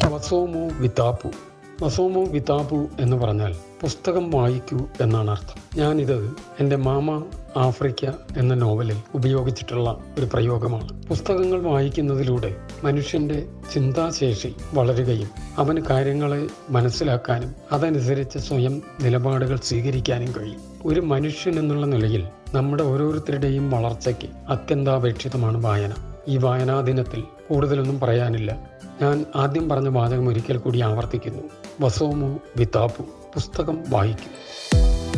വസോമോ വിതാപു വസോമോ വിതാപു എന്ന് പറഞ്ഞാൽ പുസ്തകം വായിക്കൂ എന്നാണ് അർത്ഥം ഞാനിത് എൻ്റെ മാമ ആഫ്രിക്ക എന്ന നോവലിൽ ഉപയോഗിച്ചിട്ടുള്ള ഒരു പ്രയോഗമാണ് പുസ്തകങ്ങൾ വായിക്കുന്നതിലൂടെ മനുഷ്യൻ്റെ ചിന്താശേഷി വളരുകയും അവന് കാര്യങ്ങളെ മനസ്സിലാക്കാനും അതനുസരിച്ച് സ്വയം നിലപാടുകൾ സ്വീകരിക്കാനും കഴിയും ഒരു മനുഷ്യൻ എന്നുള്ള നിലയിൽ നമ്മുടെ ഓരോരുത്തരുടെയും വളർച്ചയ്ക്ക് അത്യന്താപേക്ഷിതമാണ് വായന ഈ വായനാ ദിനത്തിൽ കൂടുതലൊന്നും പറയാനില്ല ഞാൻ ആദ്യം പറഞ്ഞ വാചകം ഒരിക്കൽ കൂടി ആവർത്തിക്കുന്നു വസോമോ വിതാപു പുസ്തകം വായിക്കും